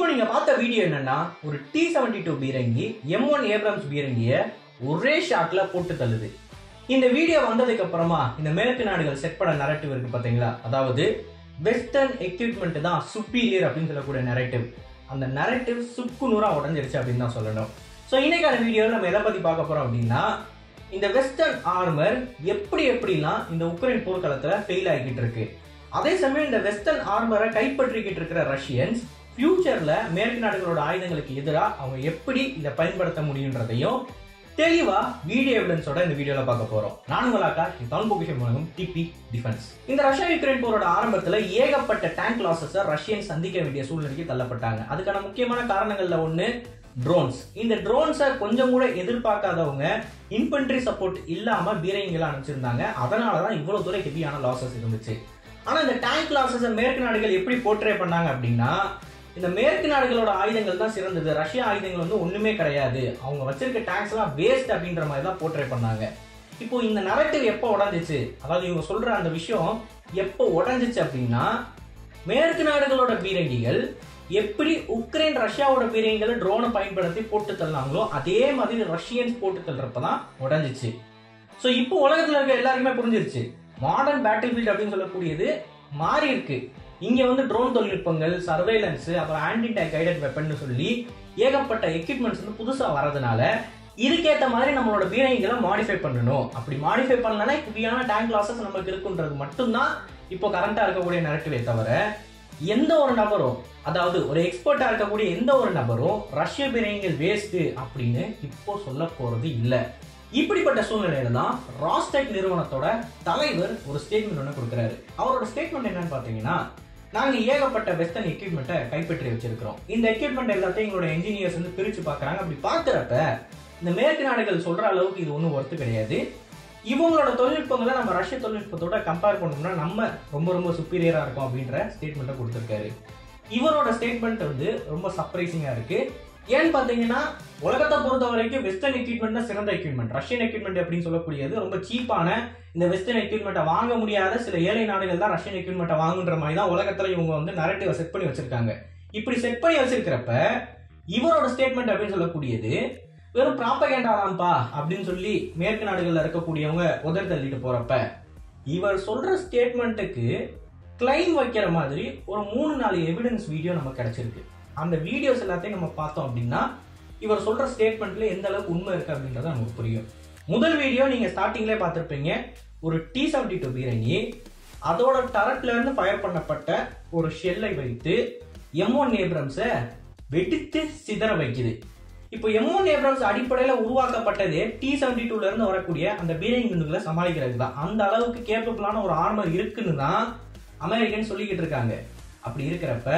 நீங்க பார்த்த வீடியோ என்னன்னா ஒரு டி செவன்டி டூ பீரங்கி எம் ஒன் ஏப்ரம்ஸ் பீரங்கிய ஒரே ஷாட்ல போட்டு தள்ளுது இந்த வீடியோ வந்ததுக்கு அப்புறமா இந்த மேற்கு நாடுகள் செட் பண்ண நரேட்டிவ் இருக்கு பாத்தீங்களா அதாவது வெஸ்டர்ன் எக்யூப்மெண்ட் தான் சுப்பீரியர் அப்படின்னு சொல்லக்கூடிய நரேட்டிவ் அந்த நரேட்டிவ் சுக்கு நூறா உடஞ்சிருச்சு அப்படின்னு தான் சொல்லணும் ஸோ இன்னைக்கான வீடியோவில் நம்ம எதை பத்தி பார்க்க போறோம் அப்படின்னா இந்த வெஸ்டர்ன் ஆர்மர் எப்படி எப்படிலாம் இந்த உக்ரைன் போர்க்களத்துல ஃபெயில் ஆகிக்கிட்டு இருக்கு அதே சமயம் இந்த வெஸ்டர்ன் ஆர்மரை கைப்பற்றிக்கிட்டு இருக்கிற ரஷ்யன்ஸ் ஃபியூச்சர்ல மேற்கு நாடுகளோட ஆயுதங்களுக்கு எதிராக அவங்க எப்படி இதை பயன்படுத்த முடியுன்றதையும் தெளிவா வீடியோ எவிடன்ஸோட இந்த வீடியோல பார்க்க போறோம் நான் உங்களாக்கா தமிழ் பொக்கிஷன் மூலம் டிபி டிஃபென்ஸ் இந்த ரஷ்யா யுக்ரைன் போரோட ஆரம்பத்துல ஏகப்பட்ட டேங்க் லாசஸை ரஷ்யன் சந்திக்க வேண்டிய சூழ்நிலைக்கு தள்ளப்பட்டாங்க அதுக்கான முக்கியமான காரணங்கள்ல ஒண்ணு ட்ரோன்ஸ் இந்த ட்ரோன்ஸை கொஞ்சம் கூட எதிர்பார்க்காதவங்க இன்ஃபென்ட்ரி சப்போர்ட் இல்லாம பீரங்கிகளை அனுப்பிச்சிருந்தாங்க அதனாலதான் இவ்வளவு தூரம் ஹெவியான லாசஸ் இருந்துச்சு ஆனா இந்த டேங்க் லாசஸை மேற்கு நாடுகள் எப்படி போர்ட்ரே பண்ணாங்க அப்படின்னா இந்த மேற்கு நாடுகளோட ஆயுதங்கள் தான் சிறந்தது ரஷ்யா ஆயுதங்கள் வந்து ஒண்ணுமே கிடையாது அவங்க வச்சிருக்க டேங்க்ஸ் எல்லாம் வேஸ்ட் அப்படின்ற மாதிரி தான் போர்ட்ரே பண்ணாங்க இப்போ இந்த நரேட்டிவ் எப்போ உடஞ்சிச்சு அதாவது இவங்க சொல்ற அந்த விஷயம் எப்போ உடஞ்சிச்சு அப்படின்னா மேற்கு நாடுகளோட பீரங்கிகள் எப்படி உக்ரைன் ரஷ்யாவோட பீரங்கிகளை ட்ரோனை பயன்படுத்தி போட்டு தள்ளினாங்களோ அதே மாதிரி ரஷ்யன்ஸ் போட்டு தள்ளுறப்பதான் உடஞ்சிச்சு ஸோ இப்போ உலகத்துல இருக்க எல்லாருக்குமே புரிஞ்சிருச்சு மாடர்ன் பேட்டில் ஃபீல்ட் அப்படின்னு சொல்லக்கூடியது மாறி இருக்கு இங்க வந்து ட்ரோன் தொழில்நுட்பங்கள் சர்வேலன்ஸ் அப்புறம் ஆன்டி டேக் கைடட் வெப்பன் சொல்லி ஏகப்பட்ட எக்யூப்மெண்ட்ஸ் வந்து புதுசா வரதுனால இதுக்கேத்த மாதிரி நம்மளோட பீரங்கிகளை மாடிஃபை பண்ணணும் அப்படி மாடிஃபை பண்ணலன்னா ஹெவியான டேங்க் லாசஸ் நமக்கு இருக்குன்றது மட்டும்தான் இப்போ கரண்டா இருக்கக்கூடிய நரட்டிவே தவிர எந்த ஒரு நபரும் அதாவது ஒரு எக்ஸ்பர்ட்டா இருக்கக்கூடிய எந்த ஒரு நபரும் ரஷ்ய பீரங்கிகள் வேஸ்ட் அப்படின்னு இப்போ சொல்ல போறது இல்லை இப்படிப்பட்ட சூழ்நிலையில தான் ராஸ்டெக் நிறுவனத்தோட தலைவர் ஒரு ஸ்டேட்மெண்ட் ஒன்று கொடுக்குறாரு அவரோட ஸ்டேட்மெண்ட் என்னன்னு பார்த்தீங்கன்னா நாங்க ஏகப்பட்ட வெஸ்டர்ன் எக்யூப்மெண்ட்டை கைப்பற்றி வச்சிருக்கிறோம் இந்த எக்யூப்மெண்ட் எல்லாத்தையும் எங்களோட இன்ஜினியர்ஸ் வந்து பிரிச்சு பார்க்கறாங்க அப்படி பார்க்கறப்ப இந்த மேற்கு நாடுகள் சொல்ற அளவுக்கு இது ஒன்றும் ஒர்த்து கிடையாது இவங்களோட தொழில்நுட்பங்களை நம்ம ரஷ்ய தொழில்நுட்பத்தோட கம்பேர் பண்ணோம்னா நம்ம ரொம்ப ரொம்ப சுப்பீரியரா இருக்கும் அப்படின்ற ஸ்டேட்மெண்ட்டை கொடுத்துருக்காரு இவரோட ஸ்டேட்மெண்ட் வந்து ரொம்ப சர்ப்ரைசிங்கா இருக்கு ஏன்னு பாத்தீங்கன்னா உலகத்தை பொறுத்த வரைக்கும் வெஸ்டர்ன் எக்யூப்மெண்ட் தான் சிறந்த எக்யூப்மெண்ட் ரஷ்யன் எக்யூப்மெண்ட் அப்படின்னு சொல்லக்கூடியது ரொம்ப சீப்பான இந்த வெஸ்டர்ன் எக்யூப்மெண்ட்டை வாங்க முடியாத சில ஏழை நாடுகள் தான் ரஷ்யன் எக்யூப்மெண்ட்டை வாங்குன்ற மாதிரி தான் உலகத்துல இவங்க வந்து நரேட்டிவ் செட் பண்ணி வச்சிருக்காங்க இப்படி செட் பண்ணி வச்சிருக்கிறப்ப இவரோட ஸ்டேட்மெண்ட் அப்படின்னு சொல்லக்கூடியது வெறும் ப்ராப்பகேண்டா தான்ப்பா அப்படின்னு சொல்லி மேற்கு நாடுகள்ல இருக்கக்கூடியவங்க உதறி தள்ளிட்டு போறப்ப இவர் சொல்ற ஸ்டேட்மெண்ட்டுக்கு கிளைம் வைக்கிற மாதிரி ஒரு மூணு நாலு எவிடன்ஸ் வீடியோ நமக்கு கிடைச்சிருக்கு அந்த வீடியோஸ் எல்லாத்தையும் நம்ம பார்த்தோம் அப்படின்னா இவர் சொல்ற ஸ்டேட்மெண்ட்ல எந்த அளவுக்கு உண்மை இருக்கு அப்படின்றது நமக்கு புரியும் முதல் வீடியோ நீங்க ஸ்டார்டிங்லேயே பார்த்துருப்பீங்க ஒரு டி செவன்டி டூ பீரங்கி அதோட டரட்ல இருந்து ஃபயர் பண்ணப்பட்ட ஒரு ஷெல்லை வைத்து எம் ஒன் ஏப்ரம்ஸை வெடித்து சிதற வைக்குது இப்போ எம் ஒன் ஏப்ரம்ஸ் அடிப்படையில் உருவாக்கப்பட்டதே டி செவன்டி டூல இருந்து வரக்கூடிய அந்த பீரங்கி குண்டுகளை சமாளிக்கிறது தான் அந்த அளவுக்கு கேப்பபிளான ஒரு ஆர்மர் இருக்குன்னு தான் அமெரிக்கன் சொல்லிக்கிட்டு இருக்காங்க அப்படி இருக்கிறப்ப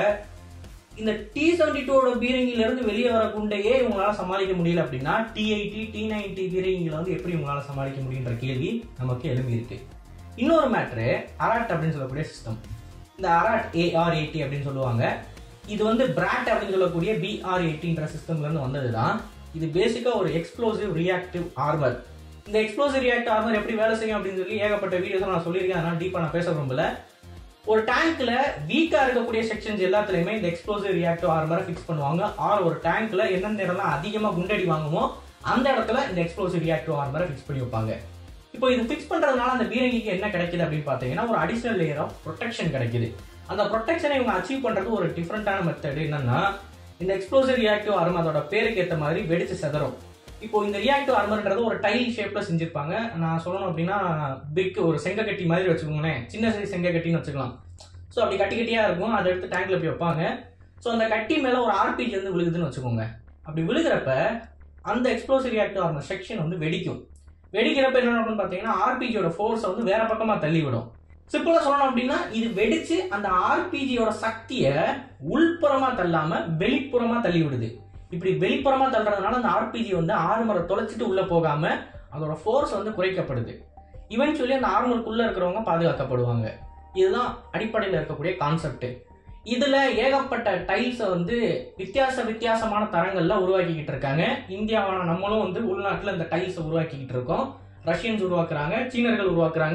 இந்த டி செவன்டி டூவோட பீரங்கில இருந்து வெளியே வர குண்டையே இவங்களால சமாளிக்க முடியல அப்படின்னா டி எயிட்டி டி நைன்டி பீரங்கிகளை வந்து எப்படி இவங்களால சமாளிக்க முடியுன்ற கேள்வி நமக்கு எழும்பி இருக்கு இன்னொரு மேட்ரு அராட் அப்படின்னு சொல்லக்கூடிய சிஸ்டம் இந்த அராட் ஏஆர் எயிட்டி அப்படின்னு சொல்லுவாங்க இது வந்து பிராட் அப்படின்னு சொல்லக்கூடிய பிஆர் எயிட்டின்ற சிஸ்டம்ல இருந்து வந்தது தான் இது பேசிக்கா ஒரு எக்ஸ்ப்ளோசிவ் ரியாக்டிவ் ஆர்மர் இந்த எக்ஸ்ப்ளோசிவ் ரியாக்டிவ் ஆர்மர் எப்படி வேலை செய்யும் அப்படின்னு சொல்லி ஏகப்பட்ட வீடியோஸ் நான் சொல்லியிருக்கேன் அதனால டீப்பா நான் பேச விரும்பல ஒரு டேங்க்ல வீக்கா இருக்கக்கூடிய செக்ஷன்ஸ் எல்லாத்துலயுமே இந்த எக்ஸ்ப்ளோசிவ் ரியாக்டிவ் ஆர்மரை ஃபிக்ஸ் பண்ணுவாங்க ஆர் ஒரு டேங்க்ல எந்தெந்த இடம்லாம் அதிகமா குண்டடி வாங்குமோ அந்த இடத்துல இந்த எக்ஸ்ப்ளோசிவ் ரியாக்டிவ் ஆர்மரை ஃபிக்ஸ் பண்ணி வைப்பாங்க இப்போ இது ஃபிக்ஸ் பண்றதுனால அந்த பீரங்கிக்கு என்ன கிடைக்குது அப்படின்னு பார்த்தீங்கன்னா ஒரு அடிஷனல் லேயர் ஆஃப் ப்ரொடெக்ஷன் கிடைக்குது அந்த ப்ரொடெக்ஷனை இவங்க அச்சீவ் பண்றது ஒரு டிஃப்ரெண்டான மெத்தட் என்னன்னா இந்த எக்ஸ்ப்ளோசிவ் ரியாக்டிவ் ஆர்மர் அதோட பேருக்கு ஏற்ற மாதிரி வெடிச்சு செதறும் இப்போ இந்த ரியாக்டிவ் ஆர்மர்ன்றது ஒரு டைல் ஷேப்ல செஞ்சிருப்பாங்க நான் சொல்லணும் அப்படின்னா பிக் ஒரு செங்க கட்டி மாதிரி வச்சுக்கோங்களேன் சின்ன சைஸ் செங்க கட்டின்னு வச்சுக்கலாம் ஸோ அப்படி கட்டி கட்டியா இருக்கும் அதை எடுத்து டேங்க்ல போய் வைப்பாங்க ஸோ அந்த கட்டி மேல ஒரு ஆர்பிஜி வந்து விழுகுதுன்னு வச்சுக்கோங்க அப்படி விழுகிறப்ப அந்த எக்ஸ்ப்ளோசிவ் ரியாக்டிவ் ஆர்மர் செக்ஷன் வந்து வெடிக்கும் வெடிக்கிறப்ப என்ன நடக்கும்னு பார்த்தீங்கன்னா ஆர்பிஜியோட ஃபோர்ஸை வந்து வேற பக்கமா தள்ளி விடும் சிம்பிளா சொல்லணும் அப்படின்னா இது வெடிச்சு அந்த ஆர்பிஜியோட சக்தியை உள்புறமா தள்ளாம வெளிப்புறமா தள்ளி விடுது இப்படி வெளிப்புறமா தள்ளுறதுனால அந்த ஆர்பிஜி வந்து ஆர்மரை தொலைச்சிட்டு உள்ள போகாம அதோட ஃபோர்ஸ் வந்து குறைக்கப்படுது இவென்ச்சுவலி அந்த ஆர்மருக்குள்ள இருக்கிறவங்க பாதுகாக்கப்படுவாங்க இதுதான் அடிப்படையில் இருக்கக்கூடிய கான்செப்ட் இதுல ஏகப்பட்ட டைல்ஸை வந்து வித்தியாச வித்தியாசமான தரங்கள்ல உருவாக்கிக்கிட்டு இருக்காங்க இந்தியாவான நம்மளும் வந்து உள்நாட்டில் இந்த டைல்ஸை உருவாக்கிக்கிட்டு இருக்கோம் ரஷ்யன்ஸ் உருவாக்குறாங்க சீனர்கள் உருவாக்குறாங்க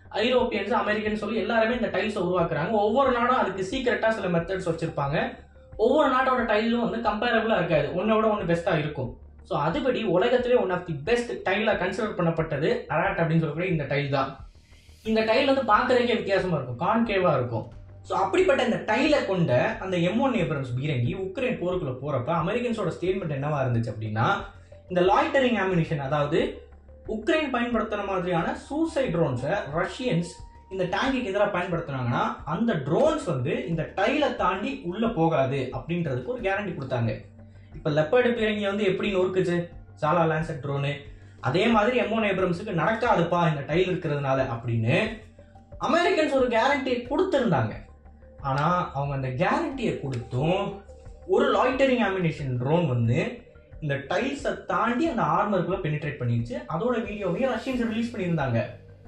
ஐரோப்பியன்ஸ் அமெரிக்கன் சொல்லி எல்லாருமே இந்த டைல்ஸை உருவாக்குறாங்க ஒவ்வொரு நாடும் அதுக்கு சீக்கிரட்டா சில மெத்தட்ஸ் வச்சிருப்பாங்க ஒவ்வொரு நாட்டோட டைலும் வந்து கம்பேரபிளா இருக்காது ஒன்னோட ஒன்று பெஸ்டா இருக்கும் ஸோ அதுபடி உலகத்திலே ஒன் ஆஃப் தி பெஸ்ட் டைலா கன்சிடர் பண்ணப்பட்டது அராட் அப்படின்னு சொல்லக்கூடிய இந்த டைல் தான் இந்த டைல் வந்து பார்க்கறதுக்கே வித்தியாசமா இருக்கும் கான்கேவா இருக்கும் ஸோ அப்படிப்பட்ட இந்த டைலை கொண்ட அந்த எம் ஒன் ஏப்ரம்ஸ் பீரங்கி உக்ரைன் போருக்குள்ள போறப்ப அமெரிக்கன்ஸோட ஸ்டேட்மெண்ட் என்னவா இருந்துச்சு அப்படின்னா இந்த லாய்டரிங் ஆமினிஷன் அதாவது உக்ரைன் பயன்படுத்துற மாதிரியான சூசைட் ட்ரோன்ஸை ரஷ்யன்ஸ் இந்த டேங்குக்கு எதிராக பயன்படுத்துனாங்கன்னா அந்த ட்ரோன்ஸ் வந்து இந்த டைலை தாண்டி உள்ள போகாது அப்படின்றதுக்கு ஒரு கேரண்டி கொடுத்தாங்க இப்போ லெப்பர்டு பீரங்கி வந்து எப்படி நொறுக்குச்சு சாலா லான்செட் ட்ரோனு அதே மாதிரி எம்ஓன் ஏப்ரம்ஸுக்கு நடக்காதுப்பா இந்த டைல் இருக்கிறதுனால அப்படின்னு அமெரிக்கன்ஸ் ஒரு கேரண்டியை கொடுத்துருந்தாங்க ஆனா அவங்க அந்த கேரண்டியை கொடுத்தும் ஒரு லாய்டரிங் ஆமினேஷன் ட்ரோன் வந்து இந்த டைல்ஸை தாண்டி அந்த ஆர்மருக்குள்ள பெனிட்ரேட் பண்ணிருச்சு அதோட வீடியோவையும் ரஷ்யன்ஸ் ரிலீஸ் பண்ணியிருந்தாங்க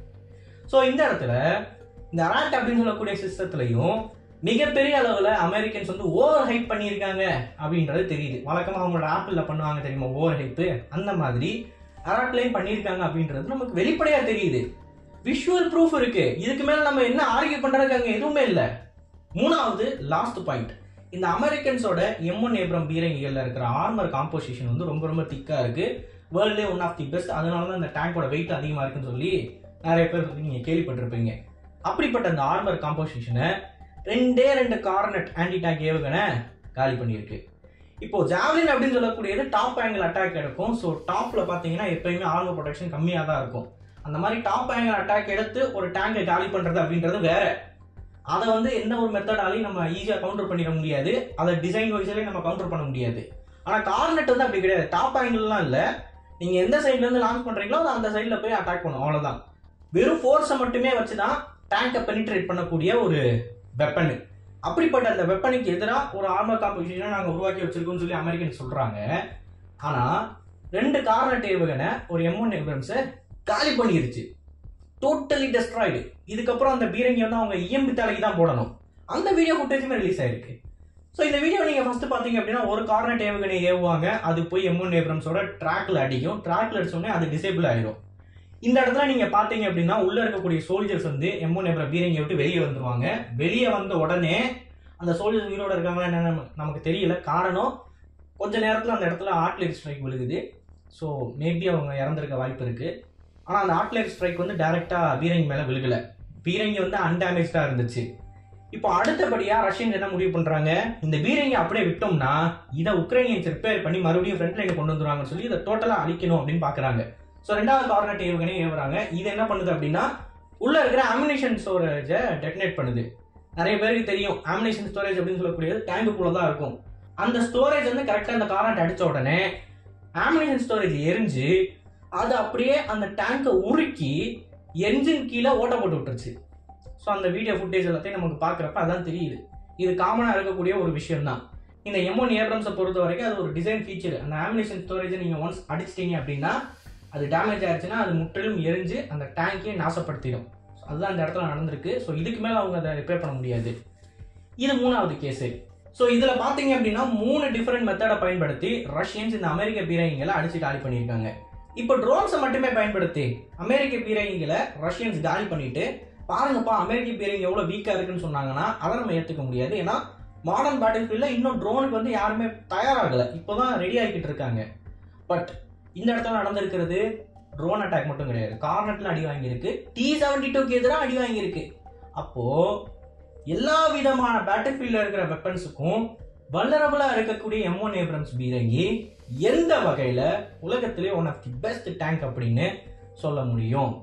ஸோ இந்த இடத்துல இந்த அராட் அப்படின்னு சொல்லக்கூடிய சிஸ்டத்துலையும் மிகப்பெரிய அளவில் அமெரிக்கன்ஸ் வந்து ஓவர் ஹைப் பண்ணியிருக்காங்க அப்படின்றது தெரியுது வழக்கமாக அவங்களோட ஆப்பிளில் பண்ணுவாங்க தெரியுமா ஓவர் ஹைப்பு அந்த மாதிரி அராட்லையும் பண்ணியிருக்காங்க அப்படின்றது நமக்கு வெளிப்படையாக தெரியுது விஷுவல் ப்ரூஃப் இருக்கு இதுக்கு மேல நம்ம என்ன ஆர்கியூ பண்றதுக்கு அங்க எதுவுமே இல்லை மூணாவது லாஸ்ட் பாயிண்ட் இந்த அமெரிக்கன்ஸோட எம் ஒன் ஏப்ரம் பீரங்கிகள்ல இருக்கிற ஆர்மர் காம்போசிஷன் வந்து ரொம்ப ரொம்ப திக்கா இருக்கு வேர்ல்டே ஒன் ஆஃப் தி பெஸ்ட் அதனால தான் இந்த டேங்கோட வெயிட் அதிகமா இருக்குன்னு சொல்லி நிறைய பேர் சொல்லி நீங்க கேள்விப்பட்டிருப்பீங்க அப்படிப்பட்ட அந்த ஆர்மர் காம்போசிஷனை ரெண்டே ரெண்டு கார்னட் ஆன்டி டேங்க் ஏவுகணை காலி பண்ணியிருக்கு இப்போ ஜாவ்லின் அப்படின்னு சொல்லக்கூடியது டாப் ஆங்கிள் அட்டாக் எடுக்கும் ஸோ டாப்ல பாத்தீங்கன்னா எப்பயுமே ஆர்மர் ப்ரொடெக்ஷன் கம்மியாக தான் இருக்கும் அந்த மாதிரி டாப் ஆங்கிள் அட்டாக் எடுத்து ஒரு டேங்கை காலி பண்றது அப்படின்றது வேற அதை வந்து எந்த ஒரு மெத்தடாலையும் நம்ம ஈஸியாக கவுண்டர் பண்ணிட முடியாது அதை டிசைன் வைஸ்லேயே நம்ம கவுண்டர் பண்ண முடியாது ஆனால் கார்னெட் வந்து அப்படி கிடையாது டாப் ஆங்கிள்லாம் இல்லை நீங்க எந்த சைட்ல இருந்து லான்ச் பண்றீங்களோ அது அந்த சைட்ல போய் அட்டாக் பண்ணும் அவ்வளவுதான் வெறும் ஃபோர்ஸை மட்டுமே வச்சு தான் டேங்கை பெனிட்ரேட் பண்ணக்கூடிய ஒரு வெப்பன் அப்படிப்பட்ட அந்த வெப்பனுக்கு எதிராக ஒரு ஆர்மர் காம்படிஷனை நாங்கள் உருவாக்கி வச்சிருக்கோம்னு சொல்லி அமெரிக்கன் சொல்றாங்க ஆனா ரெண்டு கார்னட் ஏவுகணை ஒரு எம் ஒன் ஏப்ரம்ஸை காலி பண்ணிருச்சு டோட்டலி டெஸ்ட்ராய்டு இதுக்கப்புறம் அந்த பீரங்கி வந்து அவங்க இஎம்பி தலைக்கு தான் போடணும் அந்த வீடியோ ஃபுட்டேஜுமே ரிலீஸ் ஆயிருக்கு ஸோ இந்த வீடியோ நீங்க ஃபர்ஸ்ட் பாத்தீங்க அப்படின்னா ஒரு கார்னட் ஏவுகணை ஏவுவாங்க அது போய் எம் ஒன் ஏப்ரம்ஸோட ட்ராக்ல அடிக்கும் ட்ராக்ல அடிச்சோடனே அது டிசேபிள் ஆயிரும் இந்த இடத்துல நீங்க பாத்தீங்க அப்படின்னா உள்ள இருக்கக்கூடிய சோல்ஜர்ஸ் வந்து எம் ஒன் ஏப்ரம் பீரங்கியை விட்டு வெளியே வந்துருவாங்க வெளியே வந்த உடனே அந்த சோல்ஜர்ஸ் உயிரோட இருக்காங்களா என்னன்னு நமக்கு- நமக்கு தெரியல காரணம் கொஞ்ச நேரத்துல அந்த இடத்துல ஆர்ட்லரி ஸ்ட்ரைக் விழுகுது ஸோ மேபி அவங்க இறந்திருக்க வாய்ப்பு இருக்கு ஆனா அந்த ஆர்ட்லரி ஸ்ட்ரைக் வந்து டைரக்டா பீரங்கி மேல விழுகல பீரங்கி வந்து அன்டேமேஜ்டா இருந்துச்சு இப்போ அடுத்தபடியா ரஷ்யன்ஸ் என்ன முடிவு பண்றாங்க இந்த பீரங்கி அப்படியே விட்டோம்னா இதை உக்ரைனியன்ஸ் ரிப்பேர் பண்ணி மறுபடியும் ஃப்ரண்ட் லைன் கொண்டு வந்துருவாங்கன்னு சொல்லி இதை டோட்டலா அழிக்கணும் அப்படின்னு பாக்குறாங்க ஸோ ரெண்டாவது கார்னட் ஏவுகணை ஏவுறாங்க இது என்ன பண்ணுது அப்படின்னா உள்ள இருக்கிற அமினேஷன் ஸ்டோரேஜை டெட்டனேட் பண்ணுது நிறைய பேருக்கு தெரியும் அமினேஷன் ஸ்டோரேஜ் அப்படின்னு சொல்லக்கூடியது டேங்குக்குள்ள தான் இருக்கும் அந்த ஸ்டோரேஜ் வந்து கரெக்டாக அந்த கார்னட் அடிச்ச உடனே அமினேஷன் ஸ்டோரேஜ் எரிஞ்சு அது அப்படியே அந்த டேங்கை உருக்கி என்ஜின் கீழே ஓட்ட போட்டு விட்டுருச்சு ஸோ அந்த வீடியோ ஃபுட்டேஜ் எல்லாத்தையும் நமக்கு பார்க்குறப்ப அதான் தெரியுது இது காமனாக இருக்கக்கூடிய ஒரு விஷயம் தான் இந்த எம்ஒன் ஏப்ரம்ஸை பொறுத்த வரைக்கும் அது ஒரு டிசைன் ஃபீச்சர் அந்த ஆமினேஷன் ஸ்டோரேஜை நீங்கள் ஒன்ஸ் அடிச்சிட்டீங்க அப்படின்னா அது டேமேஜ் ஆயிடுச்சுன்னா அது முற்றிலும் எரிஞ்சு அந்த டேங்கையே நாசப்படுத்திடும் So அதுதான் அந்த இடத்துல நடந்திருக்கு ஸோ இதுக்கு மேலே அவங்க அதை ரிப்பேர் பண்ண முடியாது இது மூணாவது கேஸு ஸோ இதில் பார்த்தீங்க அப்படின்னா மூணு டிஃப்ரெண்ட் மெத்தடை பயன்படுத்தி ரஷ்யன்ஸ் இந்த அமெரிக்க பீரங்கிகளை அடிச்சு காலி பண்ணியிருக்காங்க இப்போ ட்ரோன்ஸை மட்டுமே பயன்படுத்தி அமெரிக்க பீரங்கிகளை ரஷ்யன்ஸ் காலி பண்ணிட்டு பாருங்கப்பா அமெரிக்க பீரங்கி எவ்வளோ வீக்காக இருக்குன்னு சொன்னாங்கன்னா அதை நம்ம ஏற்றுக்க முடியாது ஏன்னா மாடர்ன் பேட்டில் ஃபீல்டில் இன்னும் ட்ரோனுக்கு வந்து யாருமே தயாராகலை இப்போதான் ரெடி ஆகிக்கிட்டு இருக்காங்க பட் இந்த இடத்துல நடந்திருக்கிறது ட்ரோன் அட்டாக் மட்டும் கிடையாது கார்னட்ல அடி வாங்கியிருக்கு டி செவன்டி டூக்கு எதிராக அடி வாங்கியிருக்கு அப்போ எல்லா விதமான பேட்டில் ஃபீல்டில் இருக்கிற வெப்பன்ஸுக்கும் வல்லரபுளா இருக்கக்கூடிய எம் ஒன் ஏப்ரம்ஸ் பீரங்கி எந்த வகையில உலகத்திலே one of the best tank அப்படின்னு சொல்ல முடியும்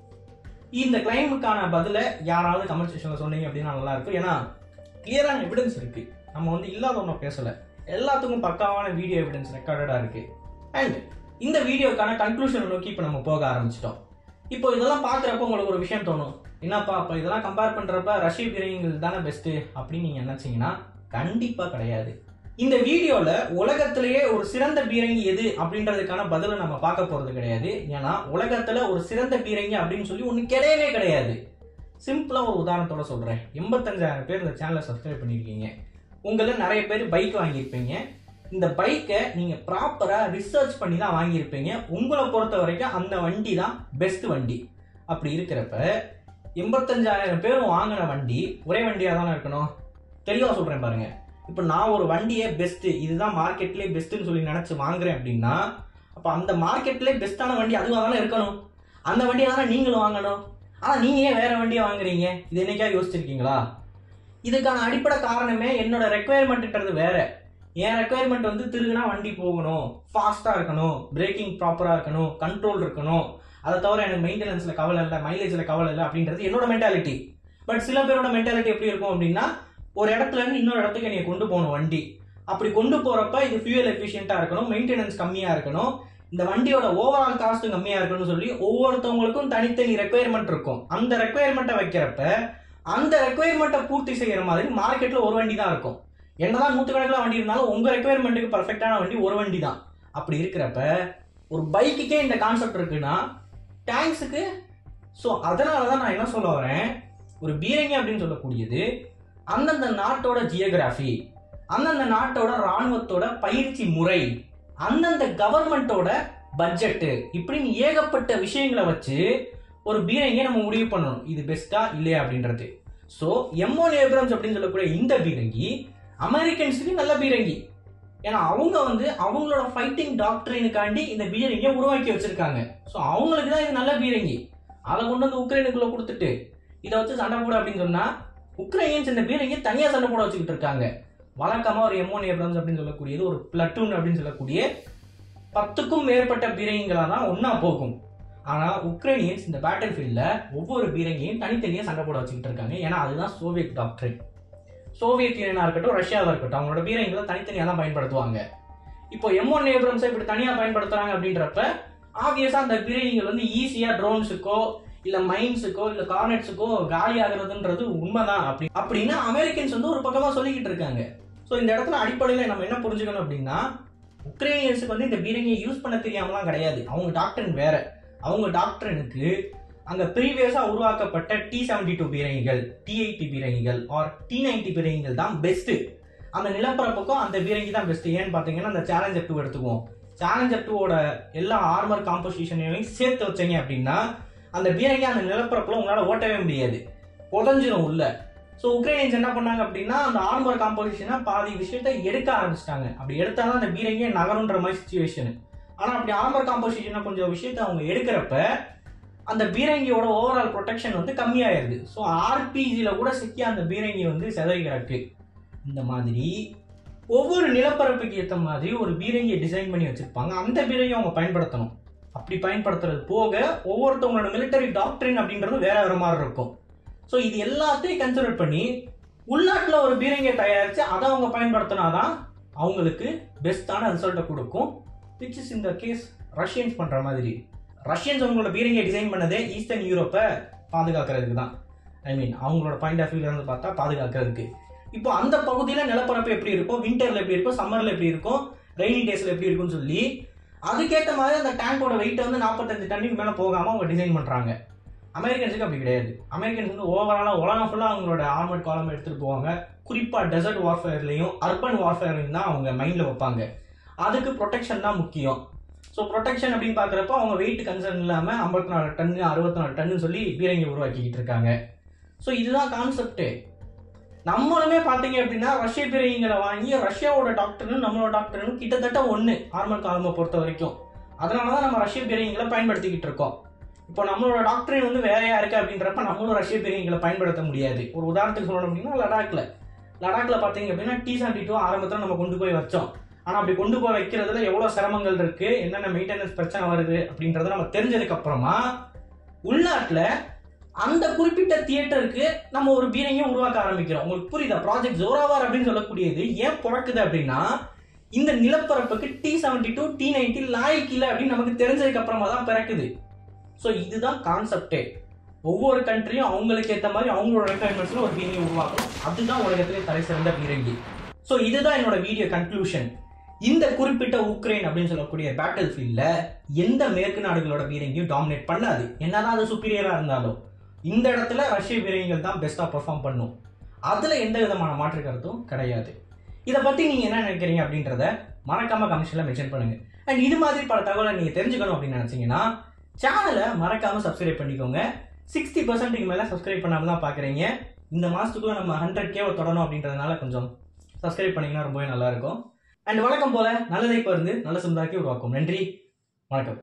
இந்த கிளைமுக்கான பதிலை யாராவது கமெண்ட் செக்ஷன்ல சொன்னீங்க அப்படின்னா நல்லா இருக்கும் ஏன்னா கிளியரான எவிடன்ஸ் இருக்கு நம்ம வந்து இல்லாத ஒன்றும் பேசல எல்லாத்துக்கும் பக்காவான வீடியோ எவிடன்ஸ் ரெக்கார்டடா இருக்கு அண்ட் இந்த வீடியோக்கான கன்க்ளூஷன் நோக்கி இப்போ நம்ம போக ஆரம்பிச்சிட்டோம் இப்போ இதெல்லாம் பார்க்குறப்ப உங்களுக்கு ஒரு விஷயம் தோணும் என்னப்பா அப்போ இதெல்லாம் கம்பேர் பண்றப்ப ரஷ்ய பீரங்கிகள் தானே பெஸ்ட் அப்படின்னு நீங்க நினைச்சீங்கன்னா கண்டிப்பா கிடையாது இந்த வீடியோல உலகத்திலேயே ஒரு சிறந்த பீரங்கி எது அப்படின்றதுக்கான பதிலை நம்ம பார்க்க போறது கிடையாது ஏன்னா உலகத்துல ஒரு சிறந்த பீரங்கி அப்படின்னு சொல்லி ஒண்ணு கிடையவே கிடையாது சிம்பிளா ஒரு உதாரணத்தோட சொல்றேன் எண்பத்தஞ்சாயிரம் பேர் இந்த சேனலை சப்ஸ்கிரைப் பண்ணிருக்கீங்க உங்கள நிறைய பேர் பைக் வாங்கியிருப்பீங்க இந்த பைக்கை நீங்க ப்ராப்பரா ரிசர்ச் பண்ணி தான் வாங்கியிருப்பீங்க உங்களை பொறுத்த வரைக்கும் அந்த வண்டி தான் பெஸ்ட் வண்டி அப்படி இருக்கிறப்ப எண்பத்தஞ்சாயிரம் பேரும் வாங்கின வண்டி ஒரே வண்டியா தானே இருக்கணும் தெளிவா சொல்றேன் பாருங்க இப்போ நான் ஒரு வண்டியை பெஸ்ட் இதுதான் மார்க்கெட்லேயே பெஸ்ட்னு சொல்லி நினைச்சு வாங்குறேன் அப்படின்னா அப்போ அந்த மார்க்கெட்லேயே பெஸ்ட்டான வண்டி அதுவாக தானே இருக்கணும் அந்த வண்டியை தானே நீங்களும் வாங்கணும் ஆனால் நீங்கள் ஏன் வேற வண்டியை வாங்குறீங்க இது என்னைக்கா யோசிச்சிருக்கீங்களா இதுக்கான அடிப்படை காரணமே என்னோட ரெக்குயர்மெண்ட்ன்றது வேற என் ரெக்குயர்மெண்ட் வந்து திருகுனா வண்டி போகணும் ஃபாஸ்ட்டாக இருக்கணும் பிரேக்கிங் ப்ராப்பராக இருக்கணும் கண்ட்ரோல் இருக்கணும் அதை தவிர எனக்கு மெயின்டெனன்ஸில் கவலை இல்லை மைலேஜில் கவலை இல்லை அப்படின்றது என்னோட மென்டாலிட்டி பட் சில பேரோட மென்டாலிட்டி எப்படி இருக்கும் அப்படின்னா ஒரு இடத்துல இருந்து இன்னொரு இடத்துக்கு நீ கொண்டு போகணும் வண்டி அப்படி கொண்டு போறப்ப இது ஃபியூயல் எஃபிஷியண்டா இருக்கணும் மெயின்டெனன்ஸ் கம்மியா இருக்கணும் இந்த வண்டியோட ஓவரால் காஸ்ட்டும் கம்மியா இருக்கணும்னு சொல்லி ஒவ்வொருத்தவங்களுக்கும் தனித்தனி ரெக்குயர்மெண்ட் இருக்கும் அந்த ரெக்குயர்மெண்ட்டை வைக்கிறப்ப அந்த ரெக்குயர்மெண்ட்டை பூர்த்தி செய்யற மாதிரி மார்க்கெட்ல ஒரு வண்டி தான் இருக்கும் என்னதான் நூற்றுக்கணக்கில் வண்டி இருந்தாலும் உங்க ரெக்குயர்மெண்ட்டுக்கு பர்ஃபெக்டான வண்டி ஒரு வண்டி தான் அப்படி இருக்கிறப்ப ஒரு பைக்குக்கே இந்த கான்செப்ட் இருக்குன்னா டேங்க்ஸுக்கு ஸோ அதனால தான் நான் என்ன சொல்ல வரேன் ஒரு பீரங்கி அப்படின்னு சொல்லக்கூடியது அந்தந்த நாட்டோட ஜியோகிராஃபி அந்தந்த நாட்டோட ராணுவத்தோட பயிற்சி முறை அந்தந்த கவர்மெண்ட்டோட பட்ஜெட்டு இப்படின்னு ஏகப்பட்ட விஷயங்களை வச்சு ஒரு பீரங்கியை நம்ம முடிவு பண்ணணும் இது பெஸ்டா இல்லையா அப்படின்றது ஸோ எம்ஒன் ஏப்ரம்ஸ் அப்படின்னு சொல்லக்கூடிய இந்த பீரங்கி அமெரிக்கன்ஸுக்கு நல்ல பீரங்கி ஏன்னா அவங்க வந்து அவங்களோட ஃபைட்டிங் டாக்டரினுக்காண்டி இந்த பீரங்கியை உருவாக்கி வச்சிருக்காங்க ஸோ அவங்களுக்கு தான் இது நல்ல பீரங்கி அதை கொண்டு வந்து உக்ரைனுக்குள்ள கொடுத்துட்டு இதை வச்சு சண்டை போட அப்படின்னு சொன்னா உக்ரைன்ஸ் இந்த பீரங்கியை தனியா சண்டை போட வச்சுக்கிட்டு இருக்காங்க வழக்கமா ஒரு எம்ஒன் ஏப்ரம்ஸ் அப்படின்னு சொல்லக்கூடியது ஒரு பிளட்டூன் அப்படின்னு சொல்லக்கூடிய பத்துக்கும் மேற்பட்ட பீரங்கிகளா தான் ஒன்னா போகும் ஆனா உக்ரைனியன்ஸ் இந்த பேட்டில் ஃபீல்ட்ல ஒவ்வொரு பீரங்கியும் தனித்தனியா சண்டை போட வச்சுக்கிட்டு இருக்காங்க ஏன்னா அதுதான் சோவியத் டாக்டரின் சோவியத் யூனியனா இருக்கட்டும் ரஷ்யாவா இருக்கட்டும் அவங்களோட பீரங்கிகளை தனித்தனியா தான் பயன்படுத்துவாங்க இப்போ எம் ஒன் ஏப்ரம்ஸை இப்படி தனியா பயன்படுத்துறாங்க அப்படின்றப்ப ஆப்வியஸா அந்த பீரங்கிகள் வந்து ஈஸியா ட்ரோன்ஸுக்கோ இல்ல மைன்ஸுக்கோ இல்ல கார்னெட்ஸுக்கோ காலி ஆகுறதுன்றது உண்மைதான் அப்படி அப்படின்னு அமெரிக்கன்ஸ் வந்து ஒரு பக்கமா சொல்லிக்கிட்டு இருக்காங்க ஸோ இந்த இடத்துல அடிப்படையில் நம்ம என்ன புரிஞ்சுக்கணும் அப்படின்னா உக்ரைனியன்ஸுக்கு வந்து இந்த பீரங்கியை யூஸ் பண்ண தெரியாமலாம் கிடையாது அவங்க டாக்டரின் வேற அவங்க டாக்டரினுக்கு அங்க ப்ரீவியஸா உருவாக்கப்பட்ட டி செவன்டி டூ பீரங்கிகள் டி எயிட்டி பீரங்கிகள் ஆர் டி நைன்டி பீரங்கிகள் தான் பெஸ்ட் அந்த நிலப்பரப்புக்கும் அந்த பீரங்கி தான் பெஸ்ட் ஏன்னு பார்த்தீங்கன்னா அந்த சேலஞ்சர் டூ எடுத்துக்குவோம் சேலஞ்சர் டூவோட எல்லா ஆர்மர் காம்போசிஷனையும் சேர்த்து வச்சீங்க அப்படின்னா அந்த பீரங்கி அந்த நிலப்பரப்புல உங்களால ஓட்டவே முடியாது புதஞ்சிரும் உள்ள ஸோ உக்ரைனியன்ஸ் என்ன பண்ணாங்க அப்படின்னா அந்த ஆர்மர் காம்போசிஷனா பாதி விஷயத்த எடுக்க ஆரம்பிச்சிட்டாங்க அப்படி எடுத்தாதான் அந்த பீரங்கியே நகருன்ற மாதிரி சுச்சுவேஷன் ஆனா அப்படி ஆர்மர் காம்போசிஷனை கொஞ்சம் விஷயத்த அவங்க எடுக்கிறப்ப அந்த பீரங்கியோட ஓவரால் ப்ரொடெக்ஷன் வந்து கம்மியாயிருது ஸோ ஆர்பிஜியில் கூட சிக்கி அந்த பீரங்கி வந்து செதறி கிடக்கு இந்த மாதிரி ஒவ்வொரு நிலப்பரப்புக்கு ஏற்ற மாதிரி ஒரு பீரங்கியை டிசைன் பண்ணி வச்சிருப்பாங்க அந்த பீரங்கி அவங்க பயன்படுத்தணும் அப்படி பயன்படுத்துறது போக ஒவ்வொருத்தவங்களோட மிலிட்டரி டாக்டரின் அப்படின்றது வேற வேற மாதிரி இருக்கும் ஸோ இது எல்லாத்தையும் கன்சிடர் பண்ணி உள்நாட்டில் ஒரு பீரங்கியை தயாரித்து அதை அவங்க பயன்படுத்தினாதான் அவங்களுக்கு பெஸ்ட்டான ரிசல்ட்டை கொடுக்கும் விச் இஸ் இந்த கேஸ் ரஷ்யன்ஸ் பண்ணுற மாதிரி ரஷ்யன்ஸ் அவங்களோட பீரங்கியை டிசைன் பண்ணதே ஈஸ்டர்ன் யூரோப்பை பாதுகாக்கிறதுக்கு தான் ஐ மீன் அவங்களோட பாயிண்ட் ஆஃப் வியூல இருந்து பார்த்தா பாதுகாக்கிறதுக்கு இப்போ அந்த பகுதியில் நிலப்பரப்பு எப்படி இருக்கும் விண்டர்ல எப்படி இருக்கும் சம்மர்ல எப்படி இருக்கும் ரெய்னி டேஸ்ல எப்படி இருக்கும்னு சொல்லி அதுக்கேற்ற மாதிரி அந்த டேங்கோட வெயிட் வந்து நாற்பத்தஞ்சு டன்னுக்கு மேலே போகாம அவங்க டிசைன் பண்றாங்க அமெரிக்கன்ஸுக்கு அப்படி கிடையாது அமெரிக்கன்ஸ் வந்து ஓவராலாக உலகம் ஃபுல்லாக அவங்களோட ஆர்மட் காலம் எடுத்துட்டு போவாங்க குறிப்பாக டெசர்ட் வார்ஃபேர்லையும் அர்பன் வார்ஃபேர்லையும் தான் அவங்க மைண்டில் வைப்பாங்க அதுக்கு ப்ரொடெக்ஷன் தான் முக்கியம் ஸோ ப்ரொடெக்ஷன் அப்படின்னு பார்க்குறப்ப அவங்க வெயிட் கன்சர்ன் இல்லாமல் ஐம்பத்தி நாலு டன்னு அறுபத்தி நாலு டன்னு சொல்லி பீரங்கி உருவாக்கிக்கிட்டு இருக்காங்க ஸோ இதுதான் கான்செப்ட் நம்மளுமே பார்த்தீங்க அப்படின்னா ரஷ்ய பீரங்கிகளை வாங்கி ரஷ்யாவோட டாக்டரும் நம்மளோட டாக்டரும் கிட்டத்தட்ட ஒன்று ஆர்மல் காலமை பொறுத்த வரைக்கும் அதனால தான் நம்ம ரஷ்ய பீரங்கிகளை பயன்படுத்திக்கிட்டு இருக்கோம் இப்போ நம்மளோட டாக்டரின் வந்து வேறையா இருக்கு அப்படின்றப்ப நம்மளும் ரஷ்ய பீரங்கிகளை பயன்படுத்த முடியாது ஒரு உதாரணத்துக்கு சொல்லணும் அப்படின்னா லடாக்ல லடாக்ல பார்த்தீங்க அப்படின்னா டி செவன்டி டூ ஆரம்பத்தில் நம்ம கொண்டு போய் வச்சோம் ஆனால் அப்படி கொண்டு போய் வைக்கிறதுல எவ்வளோ சிரமங்கள் இருக்கு என்னென்ன மெயின்டெனன்ஸ் பிரச்சனை வருது அப்படின்றத நம்ம தெரிஞ்சதுக்கு அப்புறமா உள்நாட்டில் அந்த குறிப்பிட்ட தியேட்டருக்கு நம்ம ஒரு பீரங்கியை உருவாக்க ஆரம்பிக்கிறோம் உங்களுக்கு புரியுதா ப்ராஜெக்ட் ஜோராவார் அப்படின்னு சொல்லக்கூடியது ஏன் பிறக்குது அப்படின்னா இந்த நிலப்பரப்புக்கு T seventy two T ninety லாய்க்கு இல்லை அப்படின்னு நமக்கு தெரிஞ்சதுக்கு அப்புறமா தான் பிறக்குது ஸோ இதுதான் கான்செப்டே ஒவ்வொரு கண்ட்ரியும் அவங்களுக்கு ஏற்ற மாதிரி அவங்களோட ரெக்குயர்மெண்ட்ஸ்ல ஒரு பீரங்கி உருவாக்கணும் அதுதான் உலகத்திலே தலை சிறந்த பீரங்கி ஸோ இதுதான் என்னோட வீடியோ கன்க்ளூஷன் இந்த குறிப்பிட்ட உக்ரைன் அப்படின்னு சொல்லக்கூடிய பேட்டில் ஃபீல்ட்ல எந்த மேற்கு நாடுகளோட பீரங்கியும் டாமினேட் பண்ணாது என்னதான் அது சுப்பீரியரா இருந்தாலும் இந்த இடத்துல ரஷ்ய பீரங்கிகள் தான் பெஸ்டா பெர்ஃபார்ம் பண்ணும் அதுல எந்த விதமான மாற்று கருத்தும் கிடையாது இதை பத்தி நீங்க என்ன நினைக்கிறீங்க அப்படின்றத மறக்காம கமெண்ட்ஸ்ல மென்ஷன் பண்ணுங்க அண்ட் இது மாதிரி பல தகவலை நீங்க தெரிஞ்சுக்கணும் அப்படின்னு நினைச்சீங்கன்னா சேனலை மறக்காம சப்ஸ்கிரைப் பண்ணிக்கோங்க சிக்ஸ்டி பர்சன்ட்டுக்கு மேல சப்ஸ்கிரைப் பண்ணாம தான் பாக்குறீங்க இந்த மாசத்துக்குள்ள நம்ம ஹண்ட்ரட் கேவை தொடணும் அப்படின்றதுனால கொஞ்சம் சப்ஸ்கிரைப் பண்ணீங்கன்னா ரொம்பவே நல்லா இருக்கும் அண்ட் வழக்கம் போல நல்லதை பருந்து நல்ல சமுதாயத்தை உருவாக்கும் நன்றி வணக்கம்